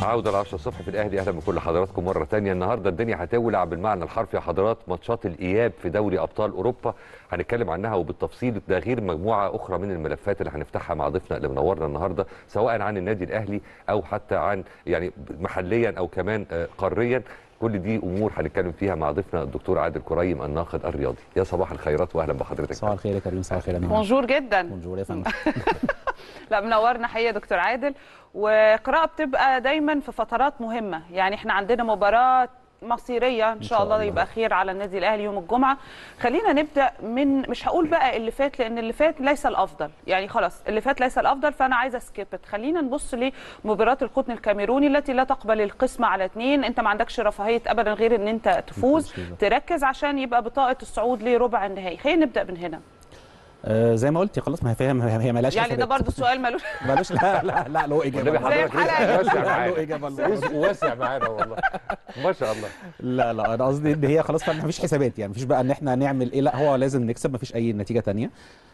عودة ل 10 الصبح في الأهلي أهلا بكل حضراتكم مرة تانية النهاردة الدنيا هتولع بالمعنى الحرفي يا حضرات ماتشات الإياب في دوري أبطال أوروبا هنتكلم عنها وبالتفصيل ده غير مجموعة أخرى من الملفات اللي هنفتحها مع ضيفنا اللي منورنا النهاردة سواء عن النادي الأهلي أو حتى عن يعني محليا أو كمان آه، قاريا كل دي امور هنتكلم فيها مع ضيفنا الدكتور عادل كريم الناقد الرياضي يا صباح الخيرات واهلا بحضرتك صباح الخير يا كريم صباح الخير يا نهار بونجور جدا بونجور يا فندم لا منورنا حقيقه دكتور عادل وقراءه بتبقى دايما في فترات مهمه يعني احنا عندنا مباراه مصيريه ان شاء الله يبقى خير على النادي الاهلي يوم الجمعه خلينا نبدا من مش هقول بقى اللي فات لان اللي فات ليس الافضل يعني خلاص اللي فات ليس الافضل فانا عايزه سكيبت خلينا نبص لمباراه القطن الكاميروني التي لا تقبل القسمه على اثنين انت ما عندكش رفاهيه ابدا غير ان انت تفوز تركز عشان يبقى بطاقه الصعود لربع النهائي خلينا نبدا من هنا آه زي ما قلتي خلاص ما هي فاهم هي مالهاش يعني ده حسابات. برضه السؤال ملوش مالوش لا لا لا له والنبي اجابه زي حضرتك الحلقة رزق دي. واسع له معانا اجابه رزق واسع معانا والله ما شاء الله لا لا انا قصدي ان هي خلاص فعلا مفيش حسابات يعني مفيش بقى ان احنا نعمل ايه لا هو لازم نكسب مفيش اي نتيجه تانية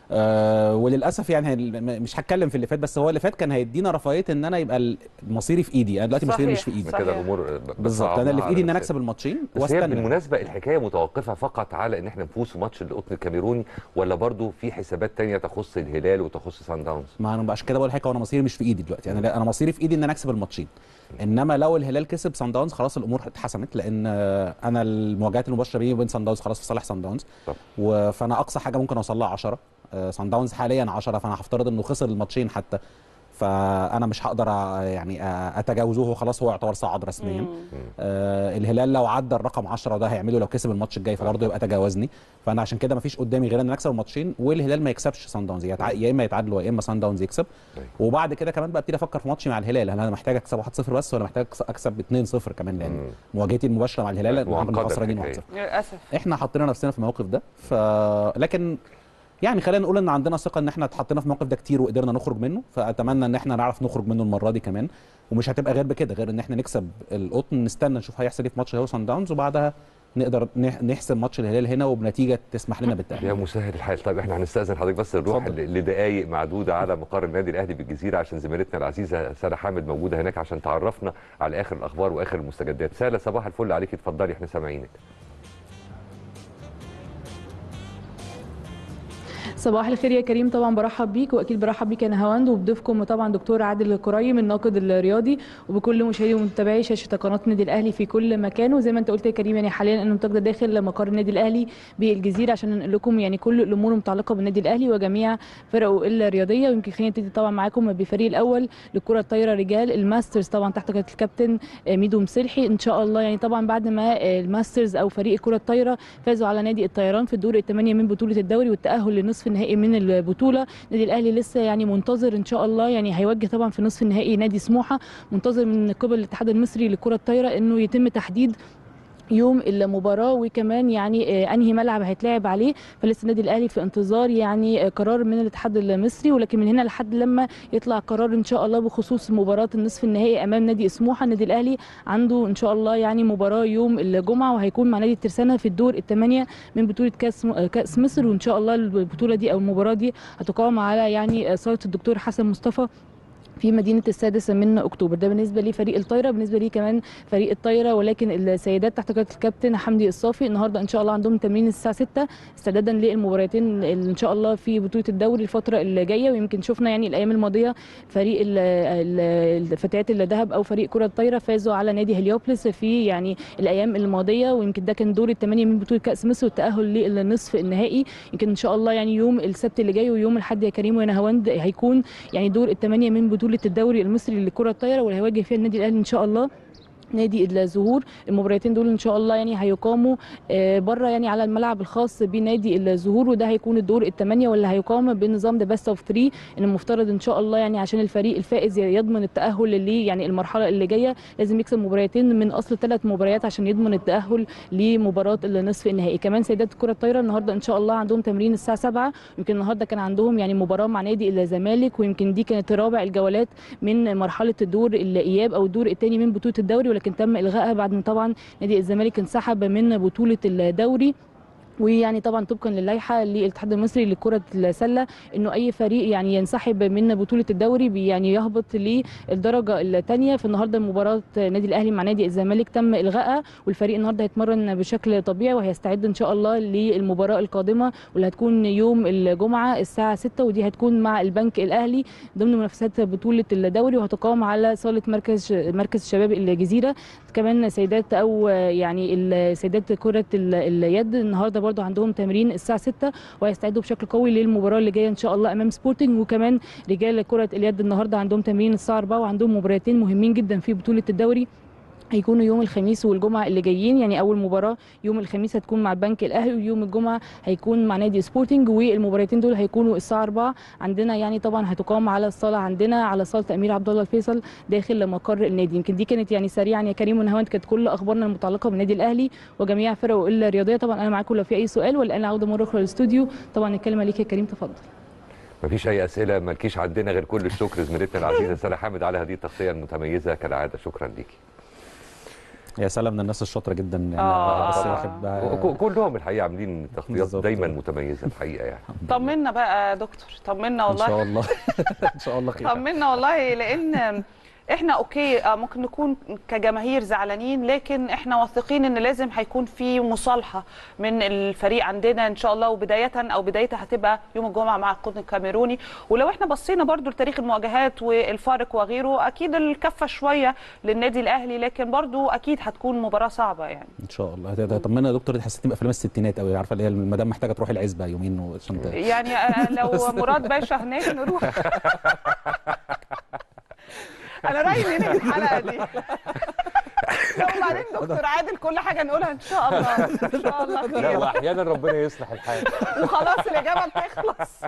آه وللاسف يعني ال- م- مش هتكلم في اللي فات بس هو اللي فات كان هيدينا رفاهيه ان انا يبقى المصيري في ايدي انا دلوقتي مصيري مش في صحيح. ايدي صحيح. كده الامور بالظبط انا اللي في ايدي ان انا اكسب الماتشين بس هي واستنى بالمناسبه الحكايه متوقفه فقط على ان احنا نفوز في ماتش القطن الكاميروني ولا برضو في حسابات تانية تخص الهلال وتخص سان داونز ما انا عشان كده بقول لحضرتك هو انا مصيري مش في ايدي دلوقتي انا انا مصيري في ايدي ان انا اكسب الماتشين انما لو الهلال كسب سان داونز خلاص الامور اتحسمت لان آه، انا المواجهات المباشره بيني وبين سان داونز خلاص في صالح سان داونز طب. و- فانا اقصى حاجه ممكن اوصل لها 10 آه، سان داونز حاليا 10 فانا هفترض انه خسر الماتشين حتى فانا مش هقدر أ- يعني أ- اتجاوزه هو خلاص هو يعتبر صعد رسميا آه الهلال لو عدى الرقم 10 وده هيعمله لو كسب الماتش الجاي فبرضه يبقى تجاوزني فانا عشان كده مفيش قدامي غير ان أنا اكسب الماتشين والهلال ما يكسبش سان داونز يتع- يا اما يتعادلوا يا اما سان داونز يكسب طيب. وبعد كده كمان بقى ابتدي افكر في ماتشي مع الهلال هل انا محتاج اكسب 1-0 بس ولا محتاج أكس- اكسب 2-0 كمان لان مم. مواجهتي المباشره مع الهلال احنا معقدة خسرانين الحكاية. 1-0 للاسف احنا حطينا نفسنا في الموقف ده ف لكن يعني خلينا نقول ان عندنا ثقه ان احنا اتحطينا في الموقف ده كتير وقدرنا نخرج منه فاتمنى ان احنا نعرف نخرج منه المره دي كمان ومش هتبقى غير بكده غير ان احنا نكسب القطن نستنى نشوف هيحصل ايه في ماتش هيو سان داونز وبعدها نقدر نح- نحسم ماتش الهلال هنا وبنتيجه تسمح لنا يا بالتاهل مسهل الحال طيب احنا هنستاذن حضرتك بس نروح اتفضل. ل- لدقائق معدوده على مقر النادي الاهلي بالجزيره عشان زميلتنا العزيزه ساره حامد موجوده هناك عشان تعرفنا على اخر الاخبار واخر المستجدات ساره صباح الفل عليك اتفضلي احنا سامعينك صباح الخير يا كريم طبعا برحب بيك واكيد برحب بيك يا نهاوند وبضيفكم طبعا دكتور عادل كريم الناقد الرياضي وبكل مشاهدي ومتابعي شاشه قناه النادي الاهلي في كل مكان وزي ما انت قلت يا كريم يعني حاليا انا متواجده داخل مقر النادي الاهلي بالجزيره عشان ننقل لكم يعني كل الامور المتعلقه بالنادي الاهلي وجميع فرقه الرياضيه ويمكن خلينا نبتدي طبعا معاكم بالفريق الاول للكره الطايره رجال الماسترز طبعا تحت قياده الكابتن ميدو مسلحي ان شاء الله يعني طبعا بعد ما الماسترز او فريق الكره الطايره فازوا على نادي الطيران في الدور الثمانيه من بطوله الدوري والتاهل لنصف النهائي من البطوله النادي الاهلي لسه يعني منتظر ان شاء الله يعني هيواجه طبعا في نصف النهائي نادي سموحه منتظر من قبل الاتحاد المصري للكره الطايره انه يتم تحديد يوم المباراه وكمان يعني آه، انهي ملعب هيتلعب عليه فلسه النادي الاهلي في انتظار يعني آه، قرار من الاتحاد المصري ولكن من هنا لحد لما يطلع قرار ان شاء الله بخصوص مباراه النصف النهائي امام نادي سموحه النادي الاهلي عنده ان شاء الله يعني مباراه يوم الجمعه وهيكون مع نادي الترسانه في الدور الثمانيه من بطوله كاس آه، كاس مصر وان شاء الله البطوله دي او المباراه دي هتقام على يعني آه، صاله الدكتور حسن مصطفى في مدينه السادس من اكتوبر ده بالنسبه لفريق الطايره بالنسبه لي كمان فريق الطايره ولكن السيدات تحت قياده الكابتن حمدي الصافي النهارده ان شاء الله عندهم تمرين الساعه 6 استعدادا للمباراتين اللي ان شاء الله في بطوله الدوري الفتره اللي جايه ويمكن شفنا يعني الايام الماضيه فريق ال- ال- الفتيات الذهب او فريق كره الطايره فازوا على نادي هليوبلس في يعني الايام الماضيه ويمكن ده كان دور الثمانيه من بطوله كاس مصر والتاهل للنصف النهائي يمكن ان شاء الله يعني يوم السبت اللي جاي ويوم الاحد يا كريم ونهاوند هيكون يعني دور الثمانيه من بطوله الدوري المصري لكره الطايره واللي هيواجه فيها النادي الاهلي ان شاء الله نادي الزهور المباراتين دول ان شاء الله يعني هيقاموا بره يعني على الملعب الخاص بنادي الزهور وده هيكون الدور الثمانيه واللي هيقام بنظام ذا بيست اوف 3 ان المفترض ان شاء الله يعني عشان الفريق الفائز يضمن التاهل اللي يعني المرحله اللي جايه لازم يكسب مباراتين من اصل ثلاث مباريات عشان يضمن التاهل لمباراه النصف النهائي كمان سيدات كره الطايره النهارده ان شاء الله عندهم تمرين الساعه 7 يمكن النهارده كان عندهم يعني مباراه مع نادي الزمالك ويمكن دي كانت رابع الجولات من مرحله الدور الاياب او الدور الثاني من بطوله الدوري ولكن تم الغائها بعد ما طبعا نادي الزمالك انسحب من بطوله الدوري ويعني طبعا طبقا للائحه للاتحاد المصري لكره السله انه اي فريق يعني ينسحب من بطوله الدوري بي- يعني يهبط للدرجه الثانيه فالنهارده مباراه نادي الاهلي مع نادي الزمالك تم الغائها والفريق النهارده هيتمرن بشكل طبيعي وهيستعد ان شاء الله للمباراه القادمه واللي هتكون يوم الجمعه الساعه 6 ودي هتكون مع البنك الاهلي ضمن منافسات بطوله الدوري وهتقام على صاله مركز مركز شباب الجزيره كمان سيدات او يعني السيدات كره ال- اليد النهارده برضو عندهم تمرين الساعه 6 وهيستعدوا بشكل قوي للمباراه اللي جايه ان شاء الله امام سبورتنج وكمان رجال كره اليد النهارده عندهم تمرين الساعه 4 وعندهم مباراتين مهمين جدا في بطوله الدوري هيكونوا يوم الخميس والجمعه اللي جايين يعني اول مباراه يوم الخميس هتكون مع البنك الاهلي ويوم الجمعه هيكون مع نادي سبورتنج والمباراتين دول هيكونوا الساعه 4 عندنا يعني طبعا هتقام على الصاله عندنا على صاله امير عبد الله الفيصل داخل مقر النادي يمكن دي كانت يعني سريعا يا كريم ونهاوند كانت كل اخبارنا المتعلقه بالنادي الاهلي وجميع فرقه الرياضيه طبعا انا معاكم لو في اي سؤال ولا انا عوده مره اخرى للاستوديو طبعا الكلمه ليك يا كريم تفضل مفيش اي اسئله مالكيش عندنا غير كل الشكر زميلتنا العزيزه ساره حامد على هذه التغطيه المتميزه كالعاده شكرا ليكي يا سلام من الناس الشاطره جدا يعني آه. بس آه. الواحد بقى- وك- كلهم الحقيقه عاملين تغطيات بالظبط. دايما متميزه الحقيقه يعني طمنا بقى يا دكتور طمنا ان شاء والله الله ان شاء الله خير طمنا والله لان احنا اوكي آه، ممكن نكون كجماهير زعلانين لكن احنا واثقين ان لازم هيكون في مصالحه من الفريق عندنا ان شاء الله وبدايه او بدايتها هتبقى يوم الجمعه مع القطن الكاميروني ولو احنا بصينا برضو لتاريخ المواجهات والفارق وغيره اكيد الكفه شويه للنادي الاهلي لكن برضو اكيد هتكون مباراه صعبه يعني ان شاء الله هت- طمنا يا دكتور حسيت بافلام الستينات قوي عارفه اللي هي المدام محتاجه تروح العزبه يومين عشان ت- يعني آه، لو مراد باشا هناك نروح انا رايي ننهي الحلقه دي لا وبعدين دكتور عادل كل حاجه نقولها ان شاء الله ان شاء الله لا خير واحيانا ربنا يصلح الحال وخلاص الاجابه بتخلص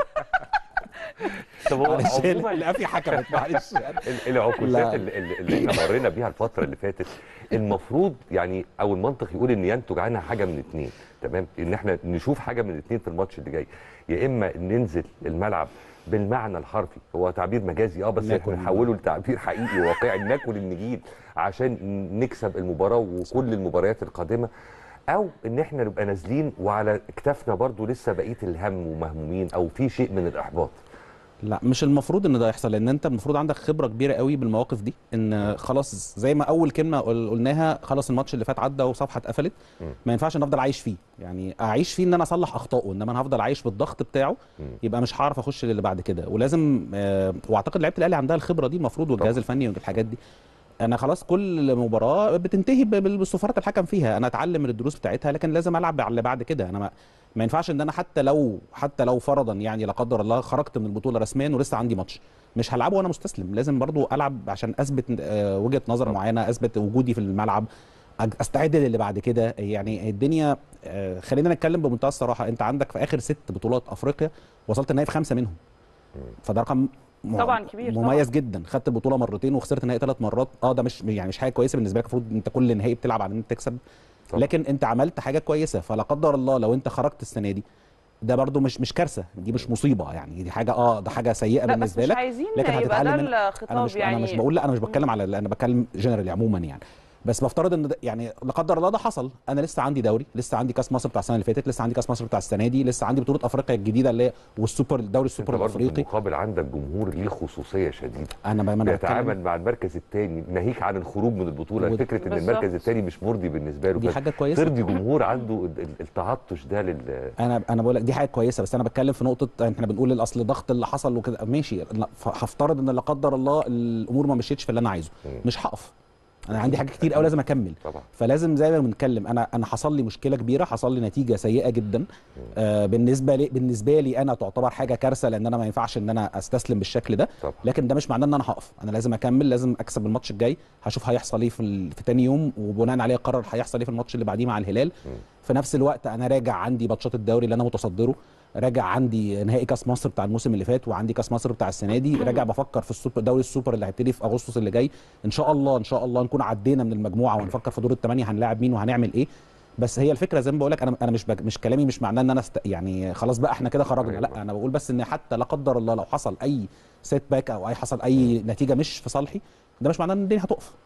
طب هو معلش عموما القافيه حكمت معلش يعني. ال- العكوسات لا. اللي, اللي اللي احنا مرينا بيها الفتره اللي فاتت المفروض يعني او المنطق يقول ان ينتج عنها حاجه من اتنين تمام ان احنا نشوف حاجه من اتنين في الماتش اللي جاي يا اما ننزل الملعب بالمعنى الحرفي هو تعبير مجازي اه بس ناكل. احنا نحوله لتعبير حقيقي واقعي ناكل النجيل عشان نكسب المباراه وكل المباريات القادمه او ان احنا نبقى نازلين وعلى كتافنا برضو لسه بقيه الهم ومهمومين او في شيء من الاحباط لا مش المفروض ان ده يحصل لان انت المفروض عندك خبره كبيره قوي بالمواقف دي ان خلاص زي ما اول كلمه قل- قلناها خلاص الماتش اللي فات عدى وصفحه اتقفلت مم. ما ينفعش ان افضل عايش فيه يعني اعيش فيه ان انا اصلح اخطائه انما انا هفضل عايش بالضغط بتاعه مم. يبقى مش هعرف اخش للي بعد كده ولازم آه واعتقد لعيبه الاهلي عندها الخبره دي المفروض والجهاز طبعا. الفني والحاجات دي انا خلاص كل مباراه بتنتهي ب- بال- بصفارة الحكم فيها انا اتعلم من الدروس بتاعتها لكن لازم العب على اللي بعد كده انا ما, ما ينفعش ان انا حتى لو حتى لو فرضا يعني لا قدر الله خرجت من البطوله رسميا ولسه عندي ماتش مش هلعبه وانا مستسلم لازم برضو العب عشان اثبت آه، وجهه نظر طبعا. معينه اثبت وجودي في الملعب أج- استعد للي بعد كده يعني الدنيا آه، خلينا نتكلم بمنتهى الصراحه انت عندك في اخر ست بطولات افريقيا وصلت النهائي في خمسه منهم فده رقم م- طبعاً كبير، مميز طبعاً. جدا خدت البطوله مرتين وخسرت النهائي ثلاث مرات اه ده مش يعني مش حاجه كويسه بالنسبه لك المفروض انت كل نهائي بتلعب على ان انت تكسب طبعاً. لكن انت عملت حاجه كويسه فلا قدر الله لو انت خرجت السنه دي ده برضو مش مش كارثه دي مش مصيبه يعني دي حاجه اه ده حاجه سيئه لا بس بالنسبه مش لك عايزين لكن يبقى هتتعلم ده منها. انا الخطاب مش يعني انا مش بقول لا انا مش بتكلم على انا بتكلم جنرالي عموما يعني بس بفترض ان ده يعني لا قدر الله ده حصل انا لسه عندي دوري لسه عندي كاس مصر بتاع السنه اللي فاتت لسه عندي كاس مصر بتاع السنه دي لسه عندي بطوله افريقيا الجديده اللي هي والسوبر الدوري انت السوبر برضه في الافريقي المقابل عندك جمهور ليه خصوصيه شديده انا ما انا بيتعامل بتكلم مع المركز الثاني ناهيك عن الخروج من البطوله و- فكره ان بالظبط. المركز الثاني مش مرضي بالنسبه له دي ف- حاجه كويسه ترضي جمهور عنده ال- ال- التعطش ده لل انا انا بقول لك دي حاجه كويسه بس انا بتكلم في نقطه احنا بنقول الاصل ضغط اللي حصل وكده ماشي لا، ف- هفترض ان لا قدر الله الامور ما مشيتش في اللي انا عايزه مم. مش هقف انا عندي حاجات كتير قوي لازم اكمل طبعا فلازم زي ما بنتكلم انا انا حصل لي مشكله كبيره حصل لي نتيجه سيئه جدا آه بالنسبه لي بالنسبه لي انا تعتبر حاجه كارثه لان انا ما ينفعش ان انا استسلم بالشكل ده طبعا لكن ده مش معناه ان انا هقف انا لازم اكمل لازم اكسب الماتش الجاي هشوف هيحصل ايه في, ال... في تاني يوم وبناء عليه اقرر هيحصل ايه في الماتش اللي بعديه مع الهلال مم. في نفس الوقت انا راجع عندي ماتشات الدوري اللي انا متصدره راجع عندي نهائي كاس مصر بتاع الموسم اللي فات وعندي كاس مصر بتاع السنه دي راجع بفكر في السوبر دوري السوبر اللي هيبتدي في اغسطس اللي جاي ان شاء الله ان شاء الله نكون عدينا من المجموعه ونفكر في دور الثمانيه هنلاعب مين وهنعمل ايه بس هي الفكره زي ما بقول لك انا انا مش بج... مش كلامي مش معناه ان انا است... يعني خلاص بقى احنا كده خرجنا أيوة. لا انا بقول بس ان حتى لا قدر الله لو حصل اي سيت باك او اي حصل اي نتيجه مش في صالحي ده مش معناه ان الدنيا هتقف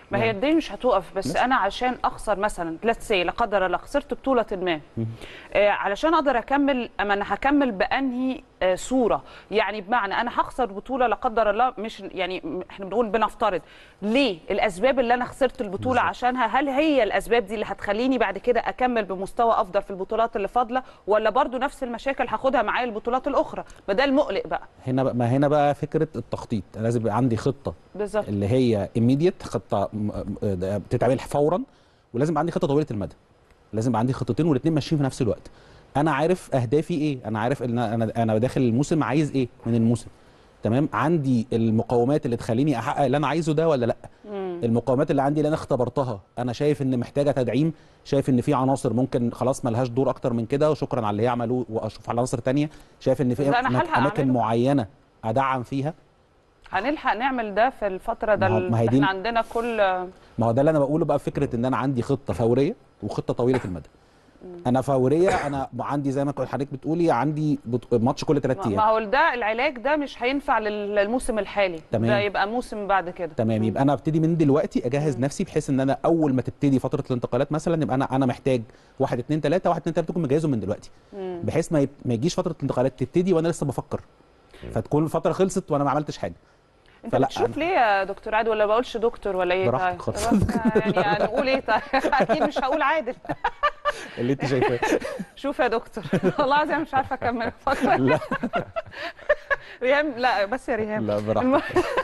ما هي الدنيا مش هتقف بس انا عشان اخسر مثلا ليتس سي لا قدر الله خسرت بطوله ما آه علشان اقدر اكمل اما انا هكمل بانهي آه صوره يعني بمعنى انا هخسر بطوله لا قدر الله مش يعني م- احنا بنقول بنفترض ليه الاسباب اللي انا خسرت البطوله عشانها هل هي الاسباب دي اللي هتخليني بعد كده اكمل بمستوى افضل في البطولات اللي فاضله ولا برضو نفس المشاكل هاخدها معايا البطولات الاخرى ما ده المقلق بقى هنا بقى ما هنا بقى فكره التخطيط أنا لازم يبقى عندي خطه بالظبط اللي هي immediate خطه م- م- بتتعمل فورا ولازم يبقى عندي خطه طويله المدى لازم يبقى عندي خطتين والاثنين ماشيين في نفس الوقت انا عارف اهدافي ايه انا عارف ان انا انا داخل الموسم عايز ايه من الموسم تمام عندي المقومات اللي تخليني احقق اللي انا عايزه ده ولا لا المقومات اللي عندي اللي انا اختبرتها انا شايف ان محتاجه تدعيم شايف ان في عناصر ممكن خلاص ملهاش دور اكتر من كده وشكرا على اللي هي عملوه واشوف على عناصر تانية شايف ان في بس أنا هلحق اماكن أعمله. معينه ادعم فيها هنلحق نعمل ده في الفتره ده ما هو- ما هي دي- احنا عندنا كل ما هو ده اللي انا بقوله بقى فكره ان انا عندي خطه فوريه وخطه طويله المدى انا فوريه انا عندي زي ما كنت حضرتك بتقولي عندي بط- ماتش كل ثلاث ما ايام هو ده العلاج ده مش هينفع لل- للموسم الحالي تمام. ده يبقى موسم بعد كده تمام يبقى انا ابتدي من دلوقتي اجهز نفسي بحيث ان انا اول ما تبتدي فتره الانتقالات مثلا يبقى انا انا محتاج واحد اتنين تلاته واحد اتنين تلاته تكون مجهزهم من دلوقتي بحيث ما, يب... ما يجيش فتره الانتقالات تبتدي وانا لسه بفكر فتكون الفتره خلصت وانا ما عملتش حاجه انت فلا، بتشوف ليه يا دكتور عادل ولا بقولش دكتور ولا ايه براحتك طيب خالص. خلاص، يعني هنقول ايه طيب اكيد مش هقول عادل اللي انت شايفاه شوف يا دكتور والله العظيم أنا مش عارفه اكمل الفقره لا ريهام لا بس يا ريهام لا براحتك الم-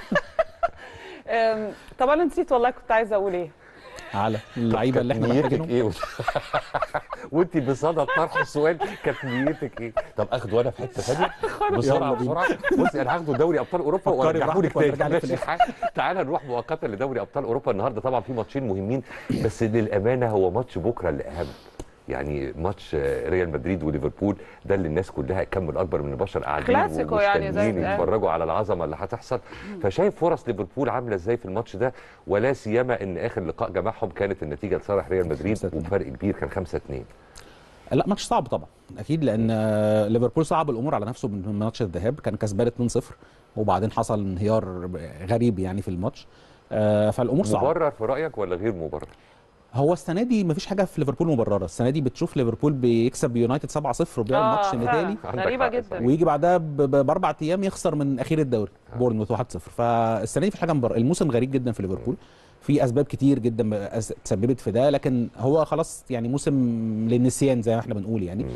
أم، طب انا نسيت والله كنت عايزه اقول ايه على اللعيبه اللي احنا نيتك محتاجينهم ايه وانت بصدد طرح السؤال كانت نيتك ايه طب اخد وانا في حته ثانيه بسرعه يلا بينا. بسرعه بصي انا هاخده دوري ابطال اوروبا فكري وارجعه لك براحتك وهنرجع تاني لك في ماشي الحال تعالى نروح مؤقتا لدوري ابطال اوروبا النهارده طبعا في ماتشين مهمين بس للامانه هو ماتش بكره اللي اهم يعني ماتش آه، ريال مدريد وليفربول ده اللي الناس كلها كم الاكبر من البشر قاعدين كلاسيكو يعني زي- ومستنيين يتفرجوا على العظمه اللي هتحصل فشايف فرص ليفربول عامله ازاي في الماتش ده ولا سيما ان اخر لقاء جمعهم كانت النتيجه لصالح ريال مدريد 5-2. وبفرق كبير كان 5 2 لا ماتش صعب طبعا اكيد لان آه، ليفربول صعب الامور على نفسه من ماتش الذهاب كان كسبان 2-0 وبعدين حصل انهيار غريب يعني في الماتش آه، فالامور صعبه مبرر في رايك ولا غير مبرر؟ هو السنه دي مفيش حاجه في ليفربول مبرره السنه دي بتشوف ليفربول بيكسب يونايتد 7-0 وبيعمل ماتش فعلا. مثالي عندك غريبه حق جدا صحيح. ويجي بعدها ب- ب- باربع ايام يخسر من اخير الدوري بورنموث 1-0 فالسنه دي مفيش حاجه مبرره الموسم غريب جدا في ليفربول في اسباب كتير جدا أس- تسببت في ده لكن هو خلاص يعني موسم للنسيان زي ما احنا بنقول يعني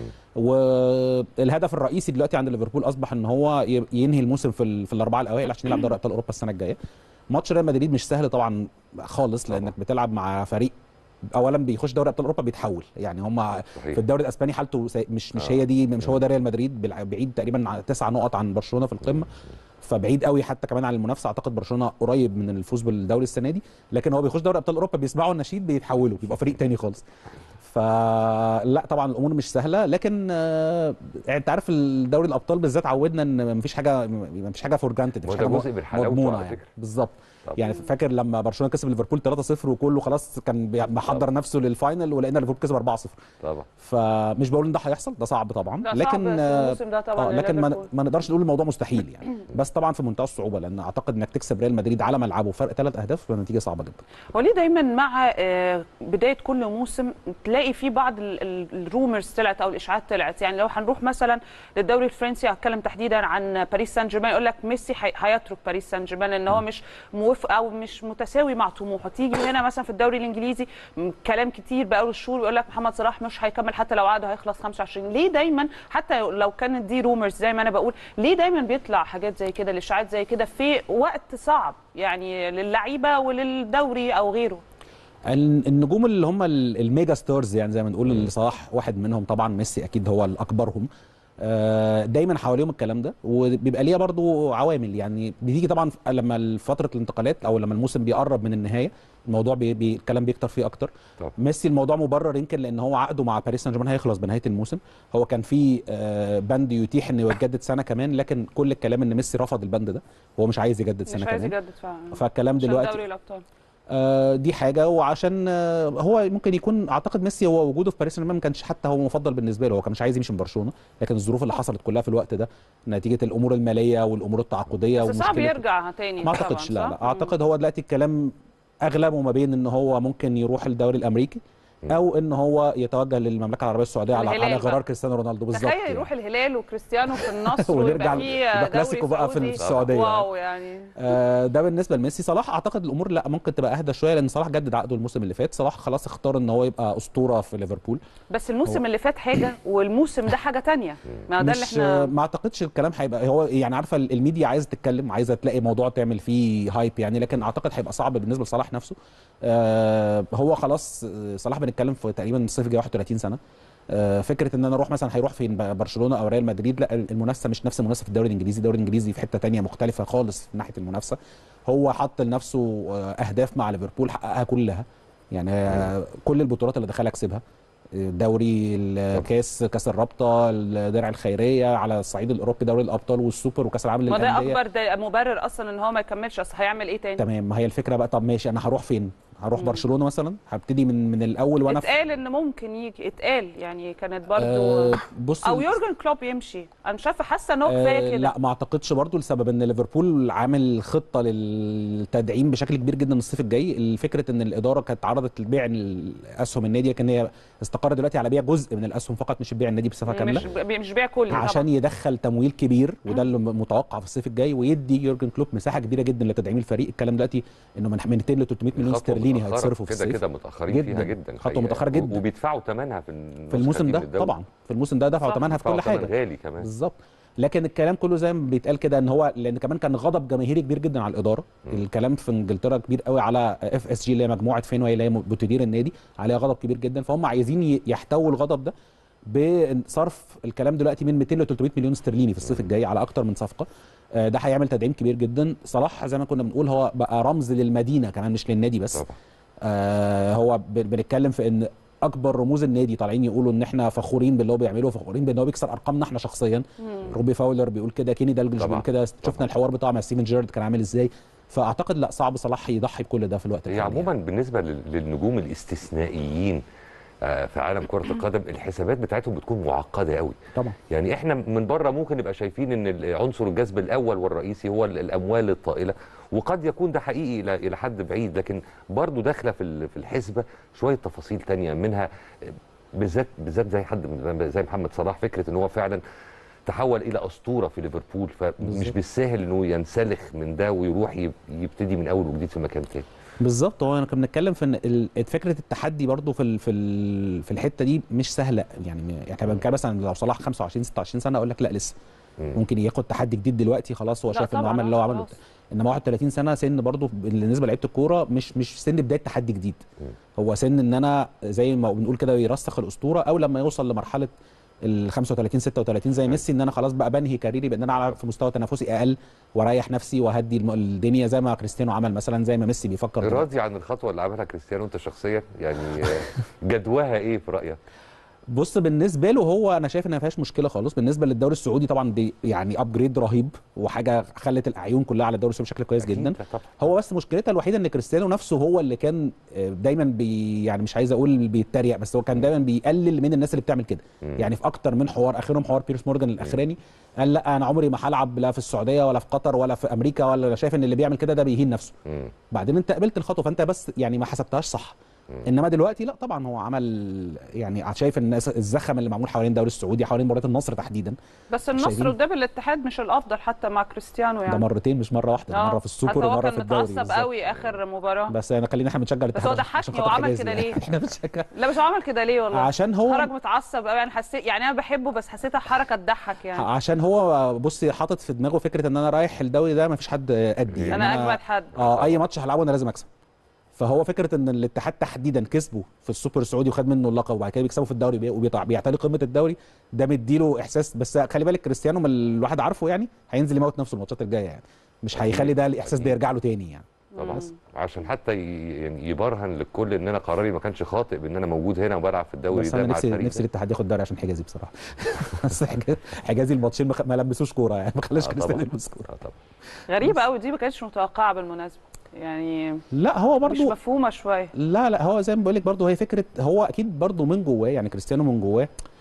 والهدف الرئيسي دلوقتي عند ليفربول اصبح ان هو ي- ينهي الموسم في ال- في الاربعه الاوائل عشان يلعب دوري ابطال اوروبا السنه الجايه ماتش ريال مدريد مش سهل طبعا خالص لانك بتلعب مع فريق اولا بيخش دوري ابطال اوروبا بيتحول يعني هم صحيح. في الدوري الاسباني حالته سي- مش مش آه. هي دي مش هو ده ريال مدريد بالع- بعيد تقريبا عن تسع نقط عن برشلونه في القمه فبعيد قوي حتى كمان عن المنافسه اعتقد برشلونه قريب من الفوز بالدوري السنه دي لكن هو بيخش دوري ابطال اوروبا بيسمعوا النشيد بيتحولوا بيبقى فريق تاني خالص فلا طبعا الامور مش سهله لكن آه، يعني انت عارف الدوري الابطال بالذات عودنا ان مفيش حاجه مفيش حاجه فور جرانتد وده جزء من حلاوته على فكرة. بالظبط طب. يعني فاكر لما برشلونه كسب ليفربول 3-0 وكله خلاص كان بي- محضر نفسه للفاينل ولقينا ليفربول كسب 4-0 طبعا فمش بقول ان ده هيحصل ده صعب طبعا ده صعب لكن في آه، الموسم ده طبعا آه لكن ما, لليفربول. ما نقدرش نقول الموضوع مستحيل يعني بس طبعا في منتهى الصعوبه لان اعتقد انك تكسب ريال مدريد على ملعبه فرق ثلاث اهداف فنتيجه صعبه جدا هو ليه دايما مع آه، بدايه كل موسم تلاقي في بعض ال- ال- الرومرز طلعت او الاشاعات طلعت يعني لو هنروح مثلا للدوري الفرنسي هتكلم تحديدا عن باريس سان جيرمان يقول لك ميسي هي- هيترك باريس سان جيرمان ان هو مش موافق او مش متساوي مع طموحه تيجي هنا مثلا في الدوري الانجليزي م- كلام كتير بقاله شهور بيقول لك محمد صلاح مش هيكمل حتى لو عقده هيخلص 25 ليه دايما حتى لو كانت دي رومرز زي ما انا بقول ليه دايما بيطلع حاجات زي كده الاشاعات زي كده في وقت صعب يعني للعيبه وللدوري او غيره ال- النجوم اللي هم ال- الميجا ستارز يعني زي ما نقول اللي صلاح واحد منهم طبعا ميسي اكيد هو الاكبرهم آه، دايما حواليهم الكلام ده وبيبقى ليها برضو عوامل يعني بتيجي طبعا لما فتره الانتقالات او لما الموسم بيقرب من النهايه الموضوع بي بي الكلام بيكتر فيه اكتر طبعا. ميسي الموضوع مبرر يمكن لان هو عقده مع باريس سان جيرمان هيخلص بنهايه الموسم هو كان في آه، بند يتيح انه يتجدد سنه كمان لكن كل الكلام ان ميسي رفض البند ده هو مش عايز يجدد سنه مش عايز كمان يجدد فعلا فالكلام عشان دلوقتي دوري الابطال آه، دي حاجه وعشان آه، هو ممكن يكون اعتقد ميسي هو وجوده في باريس سان جيرمان ما كانش حتى هو مفضل بالنسبه له هو كان مش عايز يمشي من برشلونه لكن الظروف اللي حصلت كلها في الوقت ده نتيجه الامور الماليه والامور التعاقديه بس صعب ومشكلة- يرجع تاني ما طبعاً، اعتقدش لا صح؟ لا اعتقد هو دلوقتي الكلام اغلبه ما بين ان هو ممكن يروح الدوري الامريكي او ان هو يتوجه للمملكه العربيه السعوديه على الهلال على بقى. غرار كريستيانو رونالدو بالظبط تخيل يعني. يروح الهلال وكريستيانو في النصر ونرجع ويبقى فيه يبقى دوري كلاسيكو بقى في سعودي. السعودية. واو يعني آه، ده بالنسبه لميسي صلاح اعتقد الامور لا ممكن تبقى اهدى شويه لان صلاح جدد عقده الموسم اللي فات صلاح خلاص اختار ان هو يبقى اسطوره في ليفربول بس الموسم اللي فات حاجه والموسم ده حاجه تانية ما ده اللي مش احنا ما اعتقدش الكلام هيبقى هو يعني عارفه الميديا عايزه تتكلم عايزه تلاقي موضوع تعمل فيه هايب يعني لكن اعتقد هيبقى صعب بالنسبه لصلاح نفسه آه هو خلاص آه، صلاح بنتكلم في تقريبا الصيف الجاي 31 سنه آه، فكره ان انا اروح مثلا هيروح فين ب- برشلونه او ريال مدريد لا المنافسه مش نفس المنافسه في الدوري الانجليزي الدوري الانجليزي في حته تانية مختلفه خالص من ناحيه المنافسه هو حط لنفسه آه، اهداف مع ليفربول حققها كلها يعني آه، كل البطولات اللي دخلها كسبها الدوري الكاس كاس الرابطه الدرع الخيريه على الصعيد الاوروبي دوري الابطال والسوبر وكاس العالم ما ده للانديه اكبر ده مبرر اصلا ان هو ما يكملش اصل هيعمل ايه تاني تمام ما هي الفكره بقى طب ماشي انا هروح فين هروح برشلونه مثلا هبتدي من من الاول وانا في اتقال ان ممكن يجي اتقال يعني كانت برضو آه بص او يورجن كلوب يمشي انا مش عارفه حاسه ان هو كفايه آه كده لا ما اعتقدش برضو لسبب ان ليفربول عامل خطه للتدعيم بشكل كبير جدا الصيف الجاي الفكره ان الاداره كانت عرضت لبيع الاسهم النادي لكن هي استقر دلوقتي على بيع جزء من الاسهم فقط مش بيع النادي بصفه كامله مش ب- مش بيع كلي عشان طبعا يدخل تمويل كبير وده اللي متوقع في الصيف الجاي ويدي يورجن كلوب مساحه كبيره جدا لتدعيم الفريق الكلام دلوقتي انه من 200 ل 300 مليون خطوة استرليني متأخرة، هيتصرفوا في كده الصيف كده متاخرين فيها جداً. جدا خطوة الحقيقة. متأخرة جدا. وبيدفعوا ثمنها في النسخة في الموسم دي ده من الدوري. طبعا في الموسم ده دفعوا صح. ثمنها في كل بيدفعوا حاجه ثمن غالي كمان بالظبط لكن الكلام كله زي ما بيتقال كده ان هو لان كمان كان غضب جماهيري كبير جدا على الاداره الكلام في انجلترا كبير قوي على اف اس جي اللي هي مجموعه فينواي اللي هي بتدير النادي عليها غضب كبير جدا فهم عايزين ي- يحتووا الغضب ده بصرف الكلام دلوقتي من 200 ل 300 مليون استرليني في الصيف الجاي على اكتر من صفقه آه، ده هيعمل تدعيم كبير جدا صلاح زي ما كنا بنقول هو بقى رمز للمدينه كمان مش للنادي بس طبعا آه هو ب- بنتكلم في ان اكبر رموز النادي طالعين يقولوا ان احنا فخورين باللي هو بيعمله فخورين بان هو بيكسر ارقامنا احنا شخصيا روبي فاولر بيقول كده كيني دالجلش طبعا. بيقول كده شفنا الحوار بتاعه مع ستيفن جيرارد كان عامل ازاي فاعتقد لا صعب صلاح يضحي بكل ده في الوقت هي الحالي عموما يعني. بالنسبه لل- للنجوم الاستثنائيين آه، في عالم كره القدم الحسابات بتاعتهم بتكون معقده قوي طبعا يعني احنا من بره ممكن نبقى شايفين ان ال- عنصر الجذب الاول والرئيسي هو ال- الاموال الطائله وقد يكون ده حقيقي الى الى حد بعيد لكن برضه داخله في ال- في الحسبه شويه تفاصيل تانية منها بالذات بالذات زي حد من- زي محمد صلاح فكره ان هو فعلا تحول الى اسطوره في ليفربول فمش بالظبط. بالساهل انه ينسلخ من ده ويروح يب- يبتدي من اول وجديد في مكان تاني بالظبط هو انا كنا بنتكلم في ان ال- فكره التحدي برضو في ال- في ال- في الحته دي مش سهله يعني يعني احنا بنتكلم مثلا لو صلاح 25 26 سنه اقول لك لا لسه مم. ممكن ياخد تحدي جديد دلوقتي خلاص هو لا شايف انه طبعاً، عمل اللي هو آه، عمله خلاص. انما 31 سنه سن برضه بالنسبه لعيبه الكوره مش مش سن بدايه تحدي جديد هو سن ان انا زي ما بنقول كده يرسخ الاسطوره او لما يوصل لمرحله ال 35 36 زي ميسي ان انا خلاص بقى بنهي كاريري بان انا على في مستوى تنافسي اقل واريح نفسي واهدي الم- الدنيا زي ما كريستيانو عمل مثلا زي ما ميسي بيفكر دلوقتي. راضي عن الخطوه اللي عملها كريستيانو انت شخصيا يعني آه، جدواها ايه في رايك بص بالنسبه له هو انا شايف ان ما فيهاش مشكله خالص بالنسبه للدوري السعودي طبعا دي يعني ابجريد رهيب وحاجه خلت الاعين كلها على الدوري السعودي بشكل كويس أكيد جدا طبعا هو بس مشكلتها الوحيده ان كريستيانو نفسه هو اللي كان آه، دايما بي يعني مش عايز اقول بيتريق بس هو كان دايما بيقلل من الناس اللي بتعمل كده مم. يعني في اكتر من حوار اخرهم حوار بيرس مورجان الاخراني قال لا انا عمري ما هلعب لا في السعوديه ولا في قطر ولا في امريكا ولا أنا شايف ان اللي بيعمل كده ده بيهين نفسه مم. بعدين انت قبلت الخطوه فانت بس يعني ما حسبتهاش صح انما دلوقتي لا طبعا هو عمل يعني شايف الناس الزخم اللي معمول حوالين الدوري السعودي حوالين مباريات النصر تحديدا بس النصر شايفين؟ قدام الاتحاد مش الافضل حتى مع كريستيانو ده يعني مرتين مش مره واحده ده آه، مره في السوبر حتى هو ومره كان في الدوري متعصب بالظبط. قوي اخر مباراه بس انا خلينا احنا بنشجع الاتحاد هو عشان ضحكني خاطر هو عمل حجازي كده يعني. ليه؟ احنا بنشجع لا بس هو عمل كده ليه والله عشان هو خرج متعصب قوي انا حسيت يعني انا بحبه بس حسيتها حركه تضحك يعني عشان هو بصي حاطط في دماغه فكره ان انا رايح الدوري ده ما فيش حد قدي يعني انا اجمد حد اه اي ماتش هلعبه انا لازم اكسب فهو فكره ان الاتحاد تحديدا كسبه في السوبر السعودي وخد منه اللقب وبعد كده بيكسبه في الدوري وبيعتلي قمه الدوري ده مديله احساس بس خلي بالك كريستيانو من الواحد عارفه يعني هينزل يموت نفسه الماتشات الجايه يعني مش هيخلي ده الاحساس ده يرجع له تاني يعني طبعا عشان حتى ي- يعني يبرهن للكل ان انا قراري ما كانش خاطئ بان انا موجود هنا وبلعب في الدوري بس ده انا مع نفسي الفريق نفسي ده. الاتحاد ياخد دوري عشان حجازي بصراحه بس حجازي- حجازي الماتشين ما خ- ما لمسوش كوره يعني ما خلاش آه كريستيانو طبعاً. يلمس كوره آه طبعا غريبه قوي دي ما كانتش متوقعه بالمناسبه يعني لا هو مش برضو مفهومه شويه لا لا هو زي ما بقول لك برضه هي فكره هو اكيد برضه من جواه يعني كريستيانو من جواه